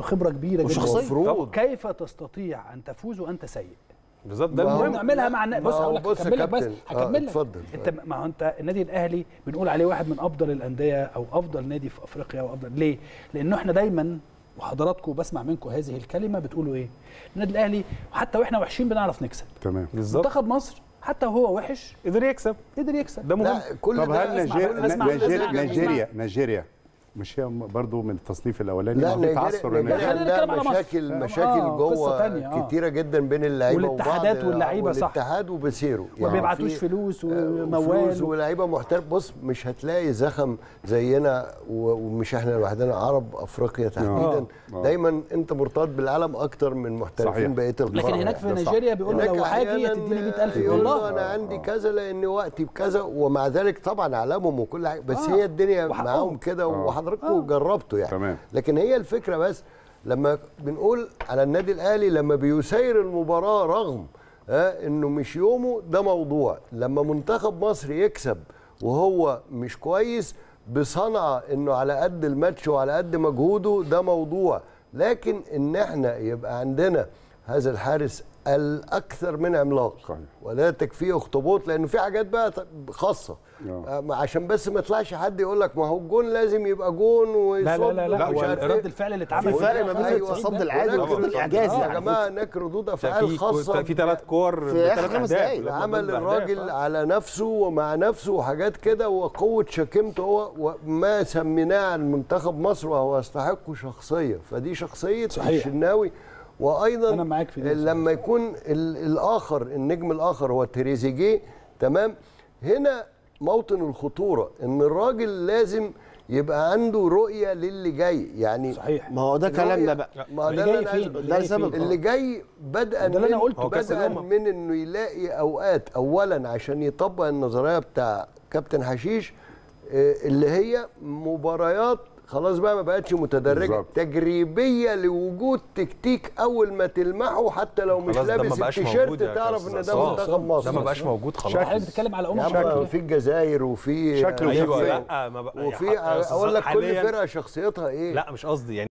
خبره كبيره جدا وشخصية. مفروض. كيف تستطيع ان تفوز وانت سيء بالظبط ده ما هو- المهم نعملها مع الناس بص ما هو هقول لك بص يا هكمل لك بس كابتن. آه، هكمل لك اتفضل. انت ما هو انت النادي الاهلي بنقول عليه واحد من افضل الانديه او افضل نادي في افريقيا وافضل ليه؟ لانه احنا دايما وحضراتكم بسمع منكم هذه الكلمه بتقولوا ايه؟ النادي الاهلي حتى واحنا وحشين بنعرف نكسب تمام بالظبط منتخب مصر حتى وهو وحش قدر يكسب قدر يكسب ده مهم لا كل طب ده هل اسمع نيجيريا بقى، اسمع، نيجيريا اسمع، نيجيريا نيجيريا مش هي برضه من التصنيف الاولاني لا ما هو في تعثر نيجيريا هناك. خلينا نيجيريا نتكلم عندها على مصر. مشاكل آه، مشاكل قصة جوه تانية، آه. كتيره جدا بين اللعيبه والاتحادات وبعض- واللعيبة صح. والاتحاد وبسيره ما بيبعتوش في- فلوس فلوس وموال ولاعيبه محترف بص مش هتلاقي زخم زينا و- ومش احنا لوحدنا عرب افريقيا تحديدا آه. دايما انت مرتبط بالعالم اكتر من محترفين صحيح. بقيه القاره لكن هناك في ده صح. نيجيريا بيقولوا هناك لو حاجه أحياناً تديني 100000 يقول له دولار انا عندي كذا لان وقتي بكذا ومع ذلك طبعا اعلامهم وكل حاجه بس آه. هي الدنيا وحقهم. معاهم كده وحضراتكم آه. جربتوا يعني تمام. لكن هي الفكره بس لما بنقول على النادي الاهلي لما بيسير المباراه رغم آه انه مش يومه ده موضوع لما منتخب مصر يكسب وهو مش كويس بصنعه انه على قد الماتش وعلى قد مجهوده ده موضوع لكن ان احنا يبقى عندنا هذا الحارس الاكثر من عملاق صحيح. ولا تكفيه اخطبوط لانه في حاجات بقى خاصه آه. آه، عشان بس ما يطلعش حد يقول لك ما هو الجون لازم يبقى جون ويصد لا لا لا لا ومش هو عارف رد إيه. الفعل اللي اتعمل في فرق ده ما بين أيوة. التصدي العادي العادي هناك والإعجازي ردود- يعني. يا جماعه هناك ردود ده افعال في خاصه في ثلاث كور في آخر بثلاث خمس أهداف. دقايق. لما عمل ضد الراجل أهداف. على نفسه ومع نفسه وحاجات كده وقوة شكمته هو وما سميناه عن منتخب مصر وهو يستحق شخصية فدي شخصية صحيح. الشناوي وأيضا أنا معاك في دي لما يكون ال- الآخر النجم الآخر هو تريزيجيه تمام هنا موطن الخطورة إن الراجل لازم يبقى عنده رؤية للي جاي يعني صحيح ما هو ده كلامنا بقى ما اللي ده جاي اللي أنا عايز فين؟ أقوله. اللي ده جاي السبب. فين؟ اللي جاي بدءا ده اللي أنا من- قلته. هو كأس بدءا الأمم. من انه يلاقي اوقات اولا عشان يطبق النظريه بتاع كابتن حشيش آه، اللي هي مباريات خلاص بقى ما بقتش متدرجه بالظبط. تجريبيه لوجود تكتيك اول ما تلمحه حتى لو مش خلاص ده ما لابس بقاش التيشيرت موجود يا تعرف كابتن ان ده عصام. منتخب مصر ده ما بقاش موجود خلاص حضرتك بتتكلم على يا امم عم افريقيا في الجزائر وفي شكله آه، ايوه شخصية. لا ما بقى وفي يا ح- يا أستاذ اقول لك كل حالياً- فرقه شخصيتها ايه لا مش قصدي يعني